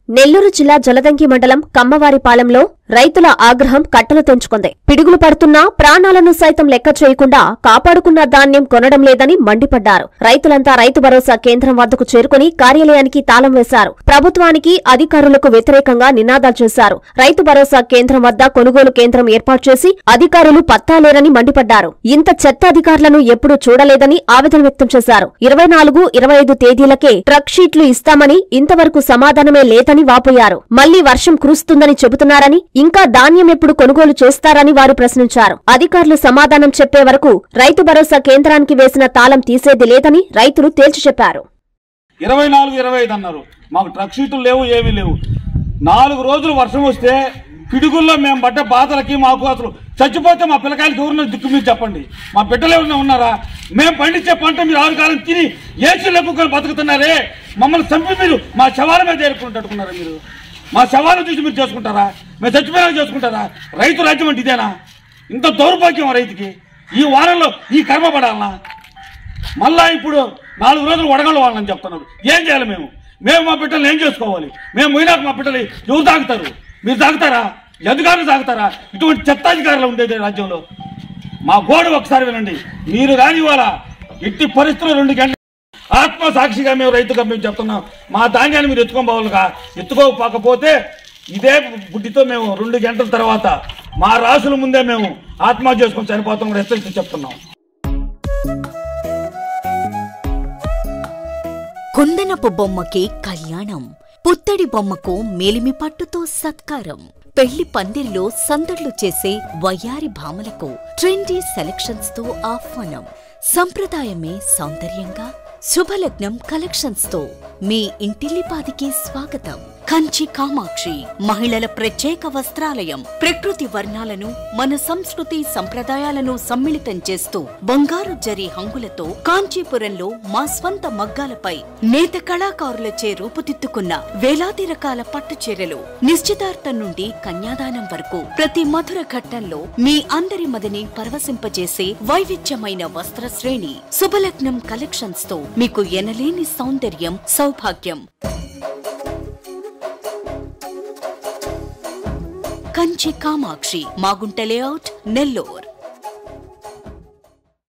నెల్లూరు జిల్లా జలదంకి మండలం కమ్మవారిపాలెంలో రైతుల ఆగ్రహం కట్టలు తెంచుకుంది పిడుగులు పడుతున్నా ప్రాణాలను సైతం లెక్క చేయకుండా కాపాడుకున్న ధాన్యం కొనడం లేదని మండిపడ్డారు రైతులంతా రైతు భరోసా కేంద్రం వద్దకు చేరుకుని కార్యాలయానికి తాళం వేశారు ప్రభుత్వానికి అధికారులకు వ్యతిరేకంగా నినాదాలు చేశారు రైతు భరోసా కేంద్రం వద్ద కొనుగోలు కేంద్రం ఏర్పాటు చేసి అధికారులు పత్తాలేరని మండిపడ్డారు ఇంత చెత్త అధికారులను ఎప్పుడూ చూడలేదని ఆవేదన వ్యక్తం చేశారు ఇరవై నాలుగు ఇరవై ఐదు తేదీలకే ట్రక్ షీట్లు ఇస్తామని ఇంతవరకు సమాధానమే లేదని వాపోయారు మళ్లీ వర్షం కురుస్తుందని చెబుతున్నారని ఇంకా ధాన్యం ఎప్పుడు కొనుగోలు చేస్తారని వారు ప్రశ్నించారు అధికారులు సమాధానం చెప్పే వరకు రైతు భరోసా కేంద్రానికి వేసిన తాళం తీసేది లేదని రైతులు తేల్చి చెప్పారు ఇరవై నాలుగు ఇరవై ఐదు అన్నారు మాకు ట్రక్ షీట్లు లేవు ఏమీ లేవు నాలుగు రోజులు వర్షం వస్తే పిడుగుల్లో మేము పడ్డ బాధలకి మాకు అసలు చచ్చిపోతే మా పిల్లకాయలకి ఎవరున్నా దిక్కు మీరు చెప్పండి మా బిడ్డలు ఎవరైనా ఉన్నారా మేము పండించే పంట మీరు ఆరు కాలం తిని ఏసీలు ఎక్కువ బతుకుతున్నారే మమ్మల్ని చంపి మీరు మా శవాల మీద ఏరుకుంటున్నారా మీరు మా శవాలను చూసి మీరు చేసుకుంటారా మేము చచ్చిపోయినా చేసుకుంటారా రైతు రాజ్యం అంటే ఇదేనా ఇంత దౌర్భాగ్యం రైతుకి ఈ వారంలో ఈ కర్మ పడాలనా మళ్ళా ఇప్పుడు నాలుగు రోజులు వడగళ్ళు వాళ్ళని చెప్తున్నారు ఏం చేయాలి మేము మేము మా బిడ్డలు ఏం చేసుకోవాలి మేము పోయినాక మా బిడ్డలు ఎవరు తాగుతారు మీరు తాగుతారా ఈ అధికారులు తాగుతారా ఇటువంటి చెత్తాధికారులు ఉండేది రాజ్యంలో మా గోడ ఒకసారి వినండి మీరు కానీ ఇవాళ ఎట్టి పరిస్థితులు రెండు గంటలు ఆత్మ సాక్షిగా మేము రైతుగా మేము చెప్తున్నాం మా ధాన్యాన్ని మీరు ఎత్తుకోబోవాలిగా ఎత్తుకోకపోతే ఇదే బుడ్డితో మేము రెండు గంటల తర్వాత మా రాసుల ముందే మేము ఆత్మహత్య చేసుకొని చనిపోతాం కూడా హెచ్చరిస్తూ చెప్తున్నాం కుందనపు బొమ్మకి కళ్యాణం పుత్తడి బొమ్మకు మేలిమి పట్టుతో సత్కారం పెళ్లి పందిరిలో సందడ్లు చేసే వయ్యారి భామలకు ట్రెండీ సెలక్షన్స్ తో ఆహ్వానం సంప్రదాయమే సౌందర్యంగా శుభలగ్నం కలెక్షన్స్ తో మీ ఇంటిల్లిపాదికి స్వాగతం కంచి కామాక్షి మహిళల ప్రత్యేక వస్త్రాలయం ప్రకృతి వర్ణాలను మన సంస్కృతి సంప్రదాయాలను సమ్మిళితం చేస్తూ బంగారు జరి హంగులతో కాంచీపురంలో మా స్వంత మగ్గాలపై నేత కళాకారులచే రూపుదిద్దుకున్న వేలాది రకాల పట్టు చీరలు నిశ్చితార్థం నుండి కన్యాదానం వరకు ప్రతి మధుర ఘట్టంలో మీ అందరి మదిని పరవశింపజేసే వైవిధ్యమైన వస్త్ర శ్రేణి శుభలగ్నం కలెక్షన్స్ తో మీకు ఎనలేని సౌందర్యం సౌభాగ్యం కంచి కామాక్షి మాగుంట లేఅవుట్ నెల్లూర్